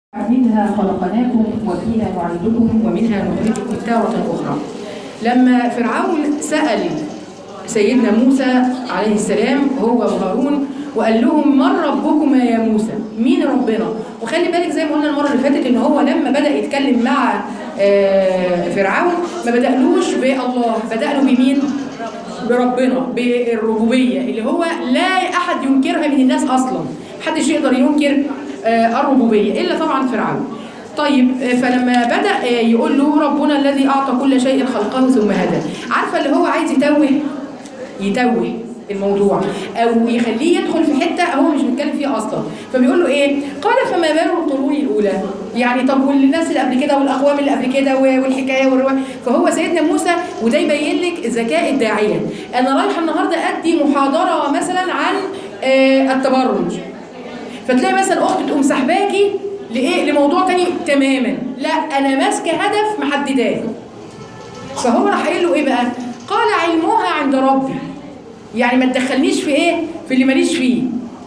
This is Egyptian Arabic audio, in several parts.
منها خلقناكم وفيها نعيدكم ومنها نخرجكم تارة أخرى لما فرعون سأل سيدنا موسى عليه السلام هو وهارون وقال لهم من ربكما يا موسى مين ربنا وخلي بالك زي ما قلنا المره اللي فاتت ان هو لما بدا يتكلم مع آه، فرعون ما بدالوش بالله بدا له بمين بربنا بالربوبيه اللي هو لا احد ينكرها من الناس اصلا محدش يقدر ينكر آه، الربوبيه الا طبعا فرعون طيب آه، فلما بدا آه، يقول له ربنا الذي اعطى كل شيء خلقه ثم هدى عارفه اللي هو عايز يتوه يتوه الموضوع او يخليه يدخل في حته هو مش بيتكلم فيها اصلا فبيقول له ايه قال فما بال القرون الاولى يعني طب والناس اللي قبل كده والاقوام اللي قبل كده والحكايه والروايه فهو سيدنا موسى وده يبين لك ذكاء الداعيه انا رايحه النهارده ادي محاضره مثلا عن آه التبرج فتلاقي مثلا اخت تقوم سحباكي لايه لموضوع تاني تماما لا انا ماسكه هدف محدداه فهو راح قايل له ايه بقى قال علمها عند ربي يعني ما تدخلنيش في ايه في اللي ماليش فيه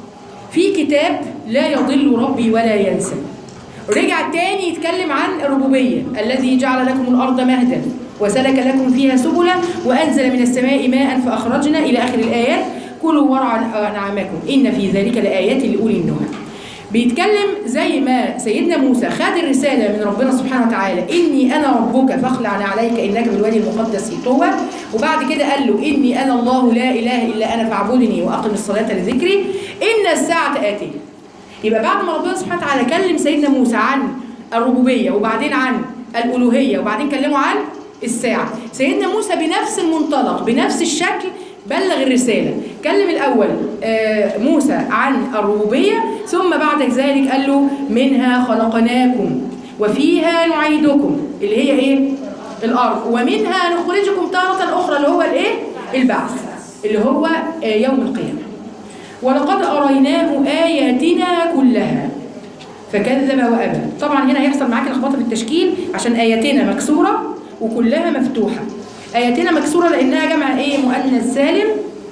في كتاب لا يضل ربي ولا ينسى رجع تاني يتكلم عن الربوبية الذي جعل لكم الأرض مهدا وسلك لكم فيها سبلا وأنزل من السماء ماء فأخرجنا إلى آخر الآيات كلوا ورعوا أنعامكم إن في ذلك لآيات لأولي النهى بيتكلم زي ما سيدنا موسى خد الرسالة من ربنا سبحانه وتعالى إني أنا ربك فاخلع عليك إنك بالوادي المقدس طوى وبعد كده قال له إني أنا الله لا إله إلا أنا فاعبدني وأقم الصلاة لذكري إن الساعة آتية يبقى بعد ما ربنا سبحانه وتعالى كلم سيدنا موسى عن الربوبية وبعدين عن الألوهية وبعدين كلمه عن الساعة سيدنا موسى بنفس المنطلق بنفس الشكل بلغ الرسالة كلم الأول آه، موسى عن الربوبية ثم بعد ذلك قال له منها خلقناكم وفيها نعيدكم اللي هي ايه الأرض ومنها نخرجكم تارة أخرى اللي هو الايه البعث اللي هو آه، يوم القيامة ولقد أريناه آياتنا كلها فكذب وأبى طبعا هنا هيحصل معاك لخبطة في التشكيل عشان آياتنا مكسورة وكلها مفتوحة آياتنا مكسورة لأنها جمع إيه مؤنث سالم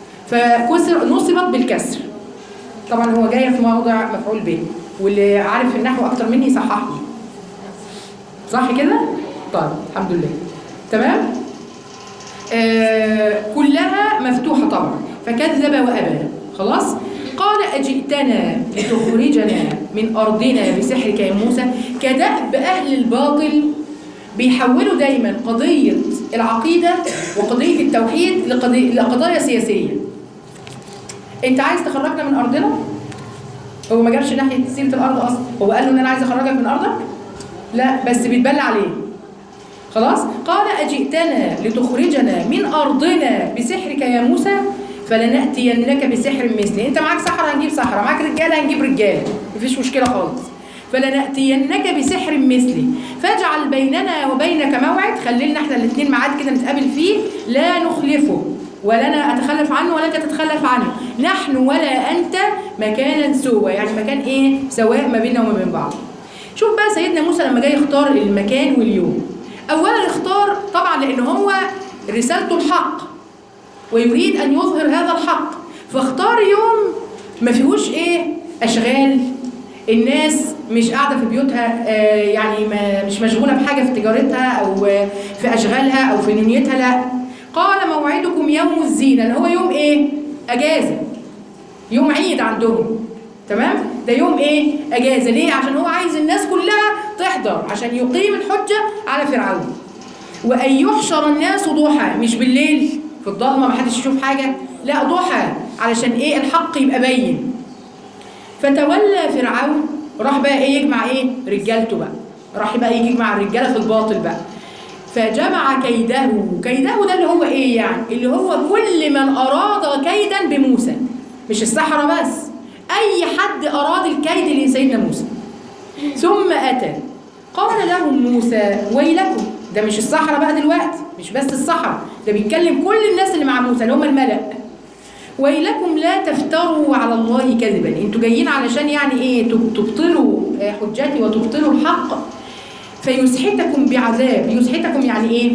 فكسر نصبت بالكسر طبعا هو جاية في موضع مفعول به واللي عارف النحو أكتر مني يصحح لي صح كده؟ طيب الحمد لله تمام؟ آه كلها مفتوحة طبعا فكذب وأبى خلاص؟ قال أجئتنا لتخرجنا من أرضنا بسحرك يا موسى كدأب أهل الباطل بيحولوا دايما قضية العقيدة وقضية التوحيد لقضي... لقضايا سياسية انت عايز تخرجنا من أرضنا؟ هو ما جابش ناحية سيرة الأرض أصلا هو قال له إن أنا عايز أخرجك من أرضك؟ لا بس بيتبلى عليه خلاص قال أجئتنا لتخرجنا من أرضنا بسحرك يا موسى فلنأتينك بسحر مثلي انت معاك سحرة هنجيب سحرة معاك رجالة هنجيب رجالة مفيش مشكلة خالص فلنأتينك بسحر مثلي فاجعل بيننا وبينك موعد خلينا احنا الاثنين ميعاد كده نتقابل فيه لا نخلفه ولا انا اتخلف عنه ولا انت تتخلف عنه نحن ولا انت مكانا سوى يعني مكان ايه سواء ما بيننا وما بين بعض شوف بقى سيدنا موسى لما جاي يختار المكان واليوم اولا اختار طبعا لان هو رسالته الحق ويريد ان يظهر هذا الحق فاختار يوم ما فيهوش ايه اشغال الناس مش قاعده في بيوتها آه، يعني ما مش مشغوله بحاجه في تجارتها او آه، في اشغالها او في دنيتها لا قال موعدكم يوم الزينه اللي هو يوم ايه اجازه يوم عيد عندهم تمام ده يوم ايه اجازه ليه عشان هو عايز الناس كلها تحضر عشان يقيم الحجه على فرعون وان يحشر الناس ضحى مش بالليل في الضلمه ما حدش يشوف حاجه لا ضحى علشان ايه الحق يبقى باين فتولى فرعون راح بقى ايه يجمع ايه رجالته بقى راح بقى يجي يجمع الرجاله في الباطل بقى فجمع كيده كيده ده اللي هو ايه يعني اللي هو كل من اراد كيدا بموسى مش السحرة بس اي حد اراد الكيد لسيدنا موسى ثم اتى قال لهم موسى ويلكم ده مش السحرة بقى دلوقتي مش بس السحرة ده بيتكلم كل الناس اللي مع موسى اللي هم الملأ ويلكم لا تفتروا على الله كذبا انتوا جايين علشان يعني ايه تب- تبطلوا آه، حجتي وتبطلوا الحق فيسحتكم بعذاب يسحتكم يعني ايه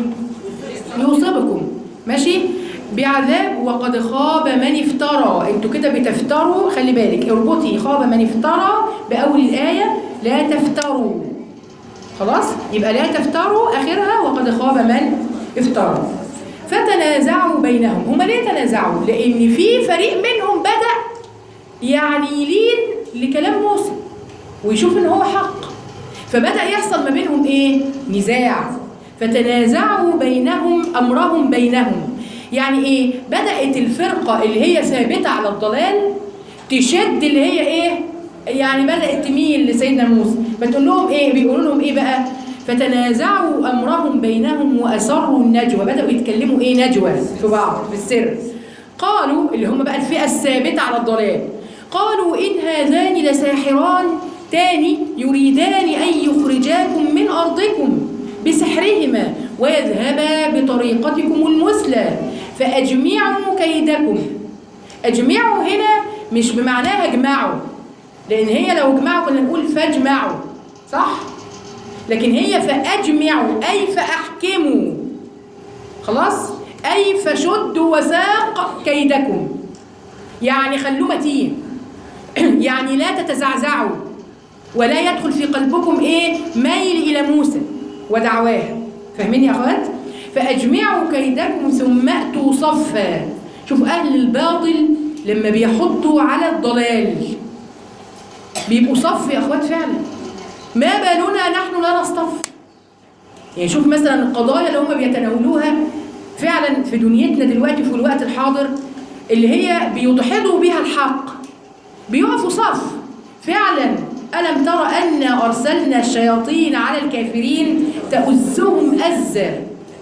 يوصبكم ماشي بعذاب وقد خاب من افترى انتوا كده بتفتروا خلي بالك اربطي خاب من افترى باول الايه لا تفتروا خلاص يبقى لا تفتروا اخرها وقد خاب من افترى فتنازعوا بينهم هم ليه تنازعوا لان في فريق منهم بدا يعني يلين لكلام موسى ويشوف ان هو حق فبدا يحصل ما بينهم ايه نزاع فتنازعوا بينهم امرهم بينهم يعني ايه بدات الفرقه اللي هي ثابته على الضلال تشد اللي هي ايه يعني بدات تميل لسيدنا موسى فتقول لهم ايه بيقولوا لهم ايه بقى فتنازعوا امرهم بينهم واسروا النجوى بداوا يتكلموا ايه نجوى في بعض في السر قالوا اللي هم بقى الفئه الثابته على الضلال قالوا ان هذان لساحران تاني يريدان ان يخرجاكم من ارضكم بسحرهما ويذهبا بطريقتكم المثلى فاجمعوا كيدكم اجمعوا هنا مش بمعناها اجمعوا لان هي لو اجمعوا كنا نقول فاجمعوا صح لكن هي فاجمعوا اي فاحكموا خلاص اي فشدوا وساق كيدكم يعني خلوه متين يعني لا تتزعزعوا ولا يدخل في قلبكم ايه ميل الى موسى ودعواه فاهمين يا اخوات فاجمعوا كيدكم ثم اتوا صفا شوف اهل الباطل لما بيحطوا على الضلال بيبقوا صف يا اخوات فعلا ما بالنا نحن لا نصطف يعني شوف مثلا القضايا اللي هم بيتناولوها فعلا في دنيتنا دلوقتي في الوقت الحاضر اللي هي بيدحضوا بها الحق بيقفوا صف فعلا ألم تر أن أرسلنا الشياطين على الكافرين تؤزهم أزا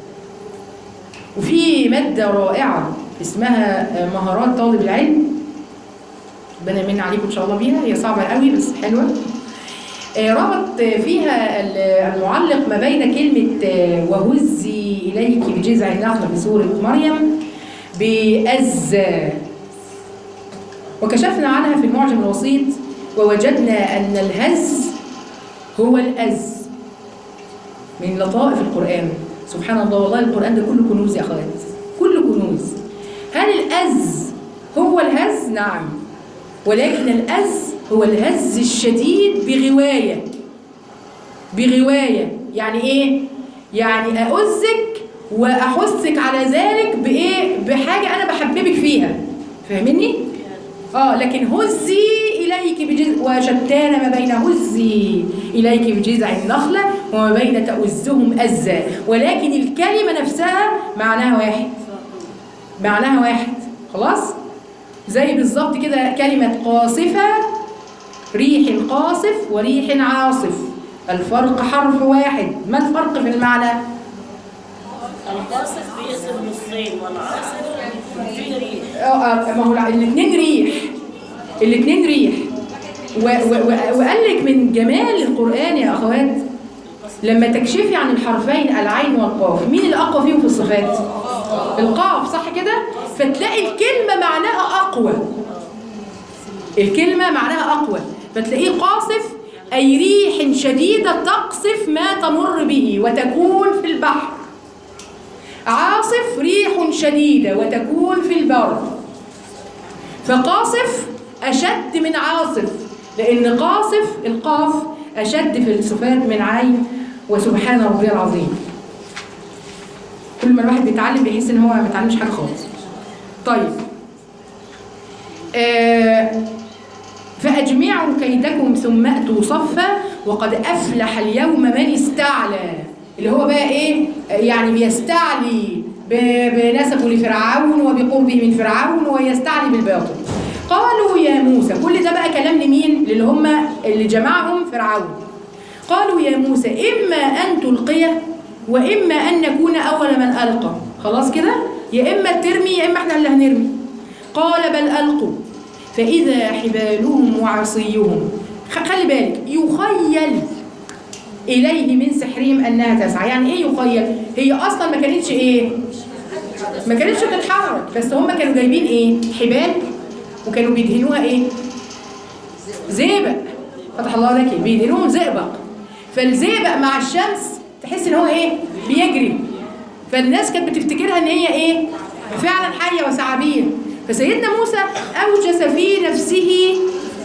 وفي مادة رائعة اسمها مهارات طالب العلم ربنا يمن عليكم إن شاء الله بيها هي صعبة قوي بس حلوة ربط فيها المعلق ما بين كلمة وهزي إليك بجذع النخلة في سورة مريم بأز وكشفنا عنها في المعجم الوسيط ووجدنا أن الهز هو الأز من لطائف القرآن سبحان الله والله القرآن ده كله كنوز يا أخوات كله كنوز هل الأز هو الهز؟ نعم ولكن الأز هو الهز الشديد بغواية بغواية يعني إيه؟ يعني أؤزك وأحثك على ذلك بإيه؟ بحاجة أنا بحببك فيها فاهمني؟ آه لكن هزي إليك بجزء وشتان ما بين هزي إليك بجذع النخلة وما بين تؤزهم أزا ولكن الكلمة نفسها معناها واحد معناها واحد خلاص؟ زي بالظبط كده كلمة قاصفة ريح قاصف وريح عاصف الفرق حرف واحد ما الفرق في المعنى؟ القاصف بيقسم نصين والعاصف فيه ريح آه، ما هو الاثنين ريح الاثنين ريح و و و وقال لك من جمال القرآن يا أخوات لما تكشفي عن الحرفين العين والقاف مين الأقوى فيهم في الصفات؟ القاف صح كده؟ فتلاقي الكلمة معناها أقوى الكلمة معناها أقوى فتلاقيه قاصف أي ريح شديدة تقصف ما تمر به وتكون في البحر عاصف ريح شديدة وتكون في البر فقاصف أشد من عاصف لأن قاصف القاف أشد في الصفات من عين وسبحان ربي العظيم كل ما الواحد بيتعلم بيحس ان هو ما بيتعلمش حاجه خالص طيب آه فأجمعوا كيدكم ثم أتوا صفا وقد أفلح اليوم من استعلى اللي هو بقى إيه يعني بيستعلي ب- بنسبه لفرعون وبقربه من فرعون ويستعلي بالباطل قالوا يا موسى كل ده بقى كلام لمين للي هم اللي جمعهم فرعون قالوا يا موسى إما أن تلقي وإما أن نكون أول من ألقى خلاص كده يا إما ترمي يا إما إحنا اللي هنرمي قال بل ألقوا فإذا حبالهم وعصيهم خ- خلي بالك يخيل إليه من سحرهم أنها تسعى يعني إيه يخيل هي أصلا ما كانتش إيه ما كانتش بتتحرك بس هم كانوا جايبين إيه حبال وكانوا بيدهنوها إيه زئبق فتح الله لك بيدهنوهم زئبق فالزئبق مع الشمس تحس ان هو ايه بيجري فالناس كانت بتفتكرها ان هي ايه فعلا حيه وثعابين فسيدنا موسى اوجس في نفسه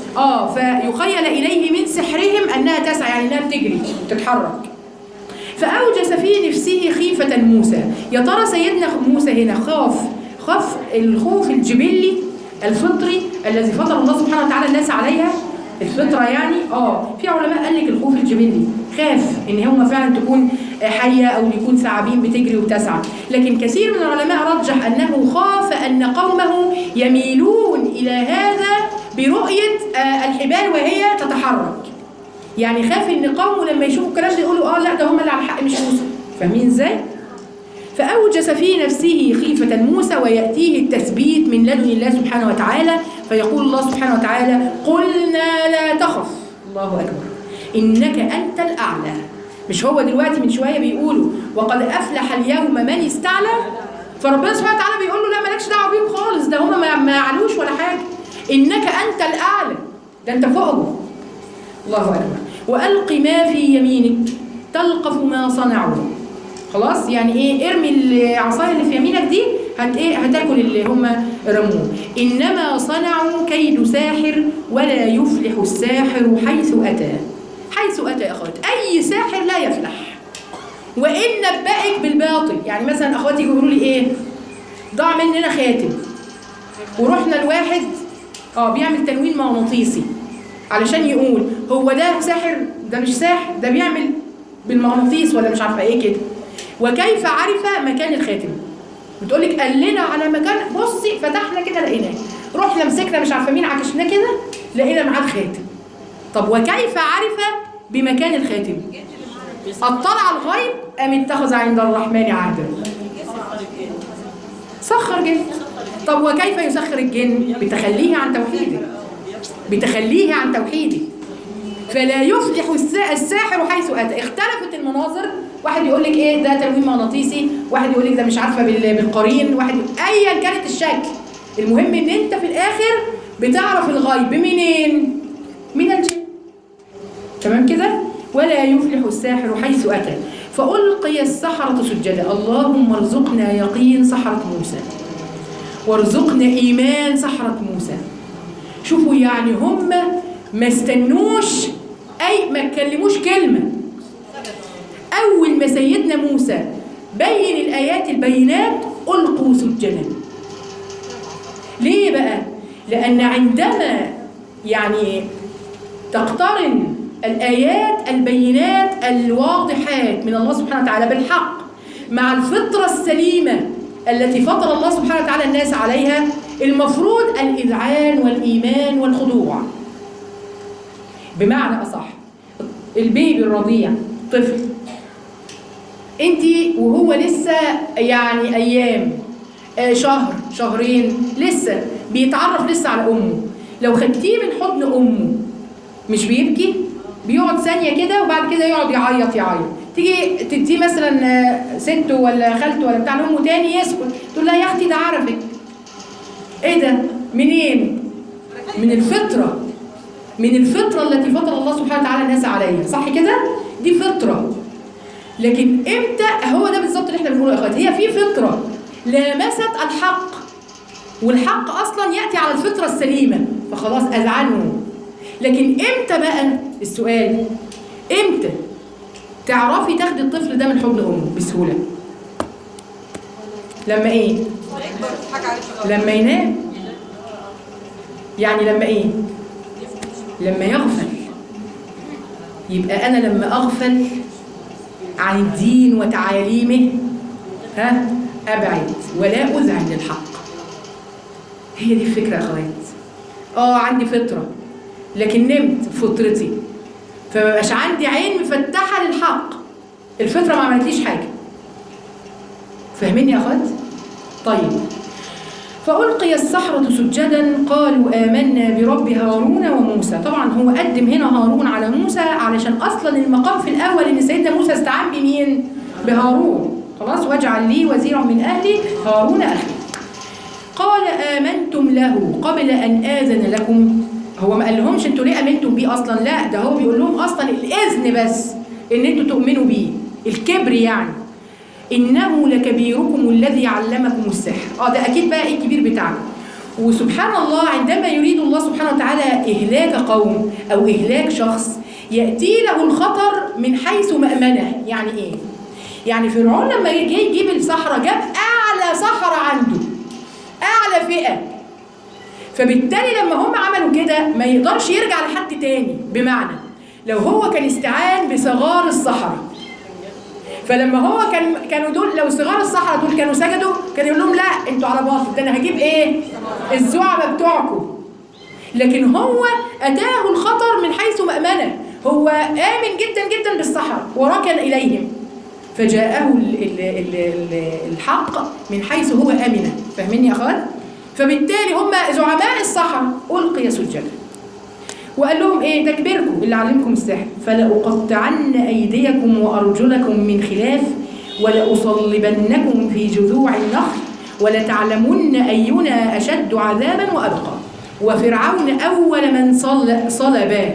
اه فيخيل اليه من سحرهم انها تسعى يعني انها بتجري وتتحرك فأوجس في نفسه خيفة موسى يا ترى سيدنا موسى هنا خاف خاف الخوف الجبلي الفطري الذي فطر الله سبحانه وتعالى الناس عليها الفطرة يعني اه في علماء قال لك الخوف الجبلي خاف ان هم فعلا تكون حية او يكون ثعابين بتجري وتسعى لكن كثير من العلماء رجح انه خاف ان قومه يميلون الى هذا برؤية آه، الحبال وهي تتحرك يعني خاف ان قومه لما يشوفوا الكلام ده يقولوا اه لا ده هم اللي على الحق مش موسى فاهمين ازاي فاوجس في نفسه خيفه موسى وياتيه التثبيت من لدن الله سبحانه وتعالى فيقول الله سبحانه وتعالى قلنا لا تخف الله اكبر انك انت الاعلى مش هو دلوقتي من شويه بيقولوا وقد افلح اليوم من استعلى فربنا سبحانه وتعالى بيقول له لا مالكش دعوه بيهم خالص ده هم ما ما علوش ولا حاجه انك انت الاعلى ده انت فوقهم الله أكبر وألق ما في يمينك تلقف ما صنعوا خلاص يعني ايه ارمي العصايه اللي في يمينك دي هت ايه هتاكل اللي هم رموه انما صنعوا كيد ساحر ولا يفلح الساحر حيث اتى حيث اتى يا اخوات اي ساحر لا يفلح وان نبأك بالباطل يعني مثلا اخواتي يقولوا لي ايه ضاع مننا خاتم ورحنا لواحد اه بيعمل تنوين مغناطيسي علشان يقول هو ده ساحر ده مش ساحر ده بيعمل بالمغناطيس ولا مش عارفه ايه كده وكيف عرف مكان الخاتم بتقول لك قال لنا على مكان بصي فتحنا كده لقيناه رحنا مسكنا مش عارفه مين عكشناه كده لقينا معاه الخاتم طب وكيف عرف بمكان الخاتم اطلع الغيب ام اتخذ عند الرحمن عهدا سخر جن طب وكيف يسخر الجن بتخليه عن توحيده بتخليه عن توحيده فلا يفلح السا- الساحر حيث اتى اختلفت المناظر واحد يقول لك ايه ده تنويم مغناطيسي واحد يقول لك ده مش عارفه بال- بالقرين واحد يقول- ايا كانت الشكل المهم ان انت في الاخر بتعرف الغيب منين من الجن تمام كده ولا يفلح الساحر حيث اتى فالقي السحره سجدا اللهم ارزقنا يقين سحره موسى وارزقنا ايمان سحره موسى شوفوا يعني هم ما استنوش اي ما اتكلموش كلمه اول ما سيدنا موسى بين الايات البينات القوا سجدا ليه بقى لان عندما يعني تقترن الايات البينات الواضحات من الله سبحانه وتعالى بالحق مع الفطره السليمه التي فطر الله سبحانه وتعالى الناس عليها المفروض الاذعان والايمان والخضوع بمعنى اصح البيبي الرضيع طفل انت وهو لسه يعني ايام آه، شهر شهرين لسه بيتعرف لسه على امه لو خدتيه من حضن امه مش بيبكي بيقعد ثانيه كده وبعد كده يقعد يعيط يعيط تيجي تديه مثلا آه، سته ولا خالته ولا بتاع امه تاني يسكت تقول لها يا اختي ده عرفك ايه ده منين من الفطره من الفطره التي فطر الله سبحانه وتعالى الناس عليها صح كده دي فطره لكن امتى هو ده بالظبط اللي احنا بنقوله يا اخواتي هي في فطره لامست الحق والحق اصلا ياتي على الفطره السليمه فخلاص اذعنه لكن امتى بقى السؤال امتى تعرفي تاخدي الطفل ده من حضن امه بسهوله لما ايه لما ينام يعني لما ايه لما يغفل يبقى انا لما اغفل عن الدين وتعاليمه ها ابعد ولا اذعن للحق هي دي الفكره يا اخوات اه عندي فطره لكن نمت فطرتي فمبقاش عندي عين مفتحه للحق الفطره ما عملتليش حاجه فاهمين يا اخوات طيب فألقي السحرة سجدا قالوا آمنا برب هارون وموسى طبعا هو قدم هنا هارون على موسى علشان أصلا المقام في الأول إن سيدنا موسى استعان بمين؟ بهارون خلاص واجعل لي وزيرا من أهلي هارون أخي قال آمنتم له قبل أن آذن لكم هو ما قالهمش انتوا ليه آمنتم بيه أصلا لا ده هو بيقول لهم أصلا الإذن بس إن انتوا تؤمنوا بيه الكبر يعني إنه لكبيركم الذي علمكم السحر اه ده أكيد بقى إيه الكبير بتاعكم وسبحان الله عندما يريد الله سبحانه وتعالى إهلاك قوم أو إهلاك شخص يأتي له الخطر من حيث مأمنه يعني إيه؟ يعني فرعون لما جه يجيب الصحراء جاب أعلى صحراء عنده أعلى فئة فبالتالي لما هم عملوا كده ما يقدرش يرجع لحد تاني بمعنى لو هو كان استعان بصغار الصحراء فلما هو كان كانوا دول لو صغار الصحراء دول كانوا سجدوا كان يقول لهم لا انتوا على باطل ده انا هجيب ايه؟ الزعماء بتوعكم لكن هو اتاه الخطر من حيث مأمنه هو آمن جدا جدا بالصحراء وركن إليهم فجاءه ال ال ال ال الحق من حيث هو آمن فاهمين يا أخوات؟ فبالتالي هم زعماء الصحراء ألقي سجدا وقال لهم ايه تكبيركم اللي علمكم السحر فلأقطعن أيديكم وأرجلكم من خلاف ولأصلبنكم في جذوع النخل ولتعلمن أينا أشد عذابا وأبقى وفرعون أول من صل صلب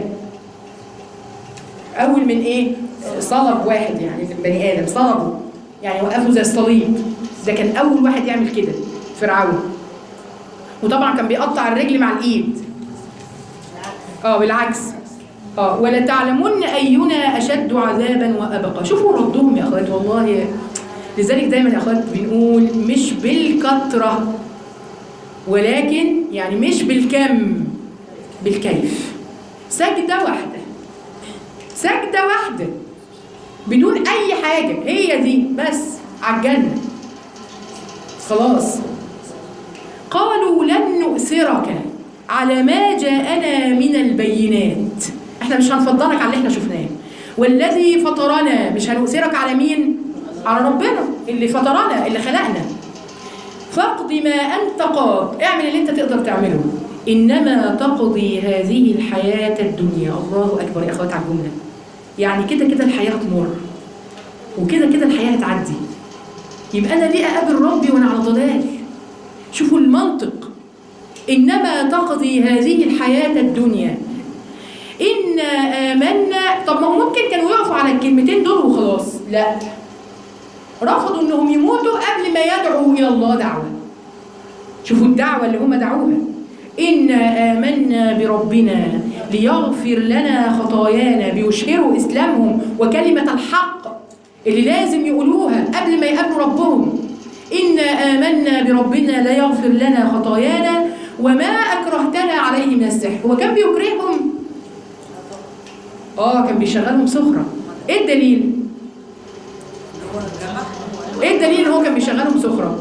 أول من إيه؟ صلب واحد يعني من بني آدم صلبه يعني وقفوا زي الصليب ده كان أول واحد يعمل كده فرعون وطبعا كان بيقطع الرجل مع الإيد اه بالعكس اه ولتعلمن اينا اشد عذابا وابقى شوفوا ردهم يا اخوات والله لذلك دايما يا اخوات بنقول مش بالكثره ولكن يعني مش بالكم بالكيف سجده واحده سجده واحده بدون اي حاجه هي دي بس على الجنه خلاص قالوا لن نؤثرك على ما جاءنا من البينات احنا مش هنفضلك على اللي احنا شفناه والذي فطرنا مش هنؤثرك على مين على ربنا اللي فطرنا اللي خلقنا فاقض ما انت قاض اعمل اللي انت تقدر تعمله انما تقضي هذه الحياه الدنيا الله اكبر يا اخوات على الجمله يعني كده كده الحياه تمر وكده كده الحياه هتعدي يبقى انا ليه اقابل ربي وانا على ضلال شوفوا المنطق إنما تقضي هذه الحياة الدنيا إنا آمنا طب ما هو ممكن كانوا يقفوا على الكلمتين دول وخلاص لا رفضوا إنهم يموتوا قبل ما يدعوا إلى الله دعوة شوفوا الدعوة اللي هم دعوها إنا آمنا بربنا ليغفر لنا خطايانا بيشهروا إسلامهم وكلمة الحق اللي لازم يقولوها قبل ما يقابلوا ربهم إنا آمنا بربنا لا يغفر لنا خطايانا وما أكرهتنا عليه من السحر هو كان بيكرههم آه كان بيشغلهم سخرة إيه الدليل؟ إيه الدليل إن هو كان بيشغلهم سخرة؟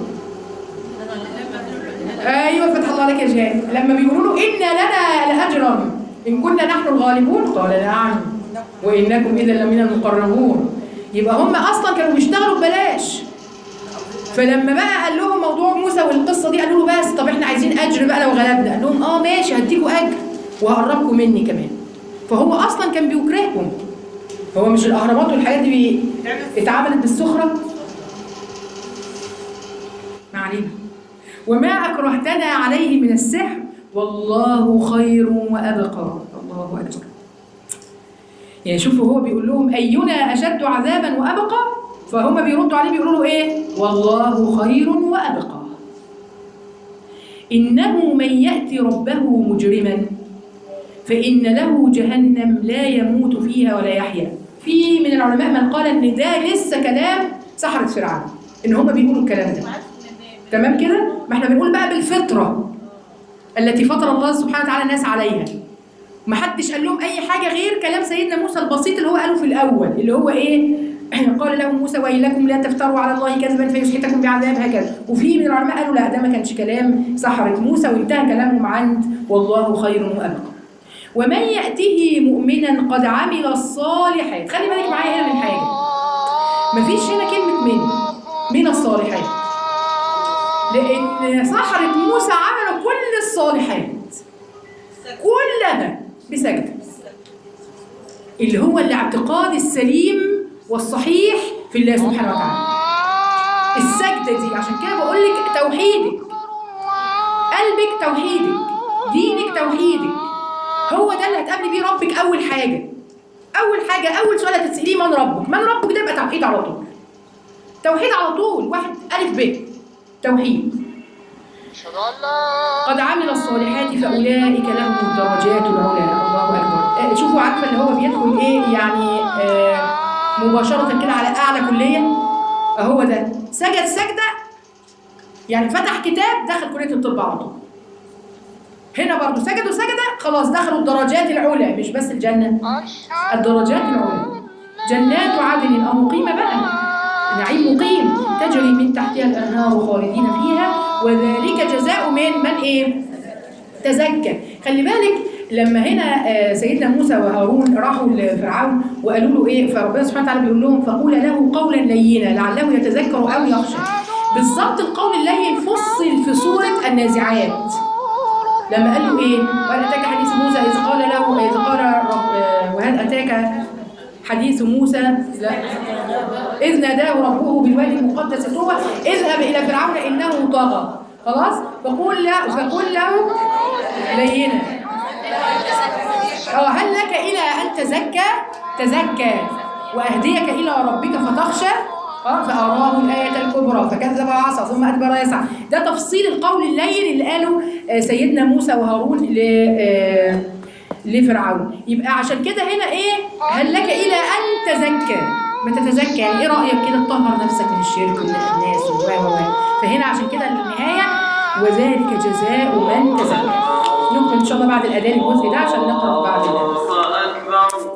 أيوه فتح الله عليك يا جهاد لما بيقولوا له إن لنا لأجرا إن كنا نحن الغالبون قال نعم وإنكم إذا لمن المقربون يبقى هم أصلا كانوا بيشتغلوا ببلاش فلما بقى قال لهم موضوع موسى والقصه دي قالوا له بس طب احنا عايزين اجر بقى لو غلبنا قال لهم اه ماشي هديكوا اجر وهقربكم مني كمان فهو اصلا كان بيكرههم هو مش الاهرامات والحاجات دي بي... اتعملت بالسخره ما علينا وما اكرهتنا عليه من السحر والله خير وابقى الله اكبر يعني شوفوا هو بيقول لهم اينا اشد عذابا وابقى فهم بيردوا عليه بيقولوا له ايه والله خير وابقى انه من ياتي ربه مجرما فان له جهنم لا يموت فيها ولا يحيا في من العلماء من قال ان ده لسه كلام سحرة فرعون ان هم بيقولوا الكلام ده تمام كده ما احنا بنقول بقى بالفطره التي فطر الله سبحانه وتعالى الناس عليها محدش قال لهم اي حاجه غير كلام سيدنا موسى البسيط اللي هو قاله في الاول اللي هو ايه قال لهم موسى ويلكم لا تفتروا على الله كذبا فيسحتكم بعذاب هكذا وفي من العلماء قالوا لا ده ما كانش كلام سحرة موسى وانتهى كلامهم عند والله خير وابقى ومن يأته مؤمنا قد عمل الصالحات خلي بالك معايا هنا من حاجة مفيش هنا كلمة من من الصالحات لأن سحرة موسى عملوا كل الصالحات كلها بسجدة اللي هو الاعتقاد السليم والصحيح في الله سبحانه وتعالى السجدة دي عشان كده بقول لك توحيدك قلبك توحيدك دينك توحيدك هو ده اللي هتقابلي بيه ربك أول حاجة أول حاجة أول سؤال هتسأليه من ربك من ربك ده يبقى توحيد على طول توحيد على طول واحد ألف ب توحيد أشهد أن لا قد عمل الصالحات فأولئك لهم الدرجات العلى الله أكبر آه، شوفوا عارفة اللي هو بيدخل إيه يعني آه مباشرة كده على أعلى كلية أهو ده سجد سجدة يعني فتح كتاب دخل كلية الطب على طول هنا برضو سجدوا سجدة خلاص دخلوا الدرجات العلى مش بس الجنة أشهد الدرجات العلى جنات عدن أو مقيمة بقى نعيم مقيم تجري من تحتها الأنهار خالدين فيها وذلك جزاء من من إيه؟ تزكى خلي بالك لما هنا آه، سيدنا موسى وهارون راحوا لفرعون وقالوا له ايه فربنا سبحانه وتعالى بيقول لهم فقول له قولا لينا لعله يتذكر او يخشى بالظبط القول اللين فصل في سوره النازعات لما قال له ايه وهل اتاك حديث موسى اذ قال له اذ قال رب آه، وهل اتاك حديث موسى لا إذ ناداه ربه بالوادي المقدس طوى اذهب إلى فرعون إنه طغى خلاص فقول له فقل له لينا اه هل لك إلى أن تزكى تزكى وأهديك إلى ربك فتخشى اه فأراه الآية الكبرى فكذب وعصى ثم أدبر يسعى ده تفصيل القول اللين اللي قاله آه، سيدنا موسى وهارون ل آه، لفرعون يبقى عشان كده هنا ايه هل لك الى ان تزكى ما تتزكى يعني ايه رايك كده تطهر نفسك من الشرك ومن الناس و و و فهنا عشان كده النهايه وذلك جزاء من تزكى نكمل ان شاء الله بعد الاذان الجزء ده عشان نقرا بعد الاذان الله أكبر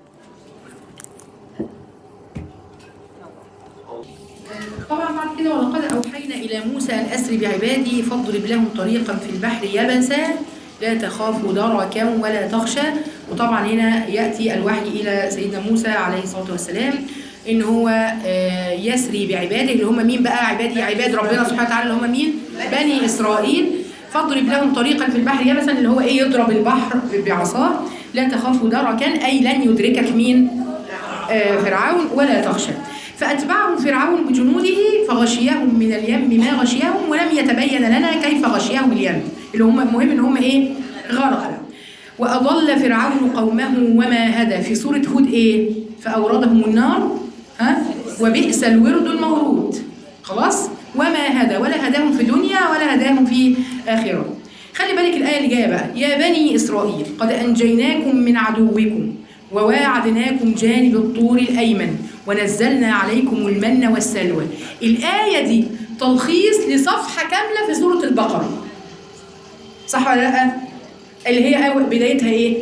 طبعا بعد كده ولقد اوحينا الى موسى ان اسر بعبادي فاضرب لهم طريقا في البحر يبسا لا تخاف دركا ولا تخشى وطبعا هنا ياتي الوحي الى سيدنا موسى عليه الصلاه والسلام ان هو آه، يسري بعباده اللي هم مين بقى عبادي عباد ربنا سبحانه وتعالى اللي هم مين بني اسرائيل فاضرب لهم طريقا في البحر يبسا اللي هو ايه يضرب البحر بعصاه لا تخاف دركا اي لن يدركك مين آه، فرعون ولا تخشى فأتبعهم فرعون بجنوده فغشيهم من اليم ما غشيهم ولم يتبين لنا كيف غشيهم اليم اللي هم المهم ان هم ايه غرقوا وأضل فرعون قومه وما هدى في سورة هود ايه فأوردهم النار ها وبئس الورد المورود خلاص وما هدى ولا هداهم في دنيا ولا هداهم في آخرة خلي بالك الآية اللي جاية بقى يا بني إسرائيل قد أنجيناكم من عدوكم وواعدناكم جانب الطور الأيمن ونزلنا عليكم المن والسلوى الآية دي تلخيص لصفحة كاملة في سورة البقرة صح ولا لا؟ اللي هي أول بدايتها إيه؟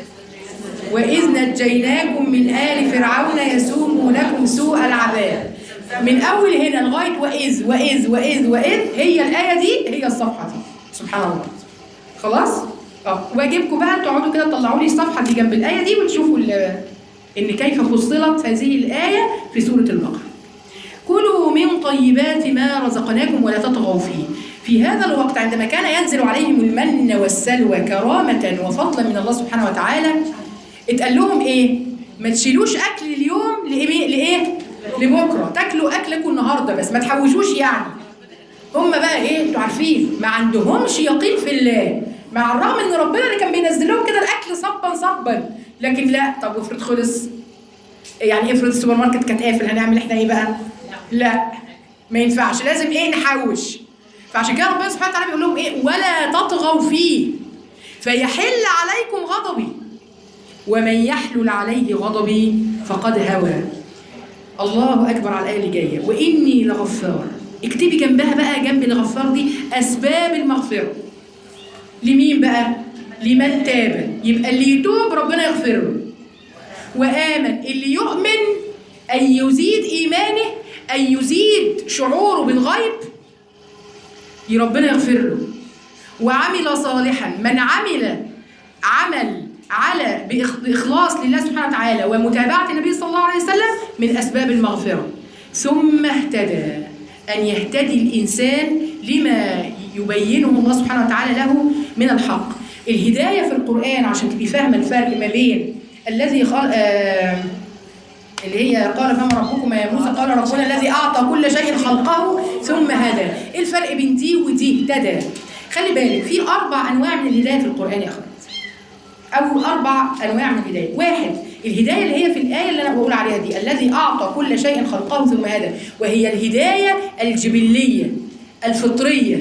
وإذ نجيناكم من آل فرعون يسومونكم سوء العذاب من أول هنا لغاية وإذ وإذ وإذ وإذ هي الآية دي هي الصفحة دي سبحان الله خلاص؟ اه واجبكم بقى تقعدوا كده تطلعوا لي الصفحة دي جنب الآية دي وتشوفوا ال- إن كيف فصلت هذه الآية في سورة البقرة كلوا من طيبات ما رزقناكم ولا تطغوا فيه في هذا الوقت عندما كان ينزل عليهم المن والسلوى كرامة وفضلا من الله سبحانه وتعالى اتقال لهم ايه ما تشيلوش اكل اليوم لايه لايه لبكره تاكلوا اكلكم النهارده بس ما تحوشوش يعني هم بقى ايه انتوا عارفين ما عندهمش يقين في الله مع الرغم ان ربنا اللي كان بينزل لهم كده الاكل صبا صبا لكن لا طب وافرض خلص يعني افرض السوبر ماركت كانت قافل هنعمل احنا ايه بقى؟ لا ما ينفعش لازم ايه نحوش فعشان كده ربنا سبحانه وتعالى بيقول لهم ايه ولا تطغوا فيه فيحل عليكم غضبي ومن يحلل عليه غضبي فقد هوى الله اكبر على الايه اللي جايه واني لغفار اكتبي جنبها بقى جنب الغفار دي اسباب المغفره لمين بقى لمن تاب يبقى اللي يتوب ربنا يغفر له وآمن اللي يؤمن أن يزيد إيمانه أن يزيد شعوره بالغيب ي- ربنا يغفر له وعمل صالحا من عمل عمل على بإخ- بإخلاص لله سبحانه وتعالى ومتابعة النبي صلى الله عليه وسلم من أسباب المغفرة ثم اهتدى أن يهتدي الإنسان لما يبينه الله سبحانه وتعالى له من الحق الهداية في القرآن عشان تبقي فاهمة الفرق ما بين الذي خل... آه... اللي هي قال فما ربكما يا موسى قال ربنا الذي أعطى كل شيء خلقه ثم هدى إيه الفرق بين دي ودي اهتدى خلي بالك في أربع أنواع من الهداية في القرآن يا أخوات أو أربع أنواع من الهداية واحد الهداية اللي هي في الآية اللي أنا بقول عليها دي الذي أعطى كل شيء خلقه ثم هدى وهي الهداية الجبلية الفطرية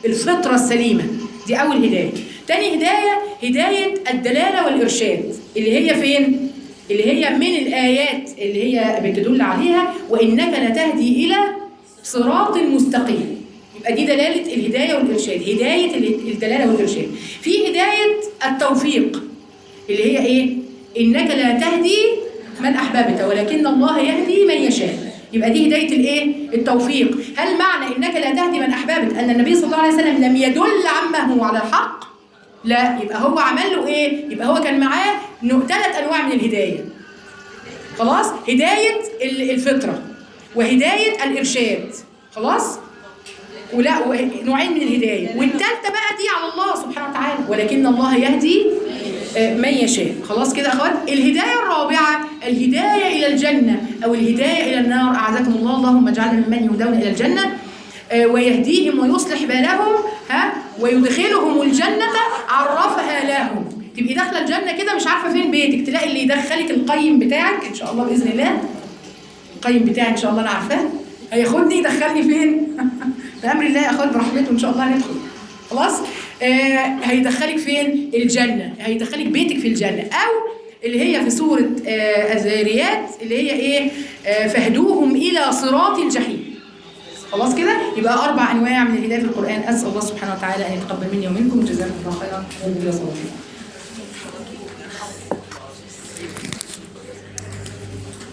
الفطرة السليمة دي أول هداية تاني هداية هداية الدلالة والإرشاد اللي هي فين؟ اللي هي من الآيات اللي هي بتدل عليها وإنك لتهدي إلى صراط مستقيم يبقى دي دلالة الهداية والإرشاد هداية ال- الدلالة والإرشاد في هداية التوفيق اللي هي إيه؟ إنك لا تهدي من أحببت ولكن الله يهدي من يشاء يبقى دي هداية الإيه؟ التوفيق هل معنى إنك لا تهدي من أحببت أن النبي صلى الله عليه وسلم لم يدل عمه على الحق؟ لا يبقى هو عمل له إيه؟ يبقى هو كان معاه ثلاث أنواع من الهداية خلاص هداية ال- الفطرة وهداية الإرشاد خلاص ولا و- نوعين من الهداية والثالثة بقى دي على الله سبحانه وتعالى ولكن الله يهدي آه، من يشاء خلاص كده يا اخوات الهداية الرابعة الهداية إلى الجنة أو الهداية إلى النار أعزكم الله اللهم اجعلنا ممن يهدون إلى الجنة آه، ويهديهم ويصلح بالهم ها ويدخلهم الجنة عرفها لهم تبقي داخله الجنه كده مش عارفه فين بيتك تلاقي اللي يدخلك القيم بتاعك ان شاء الله باذن الله القيم بتاعي ان شاء الله انا عارفاه هياخدني يدخلني فين بامر الله يا اخوات برحمته ان شاء الله هندخل خلاص آه هيدخلك فين الجنه هيدخلك بيتك في الجنه او اللي هي في سوره آه الذاريات اللي هي ايه آه فاهدوهم الى صراط الجحيم خلاص كده يبقى اربع انواع من الهدايه في القران اسال الله سبحانه وتعالى ان يتقبل مني ومنكم جزاكم الله خيرا وجزاكم الله خيرا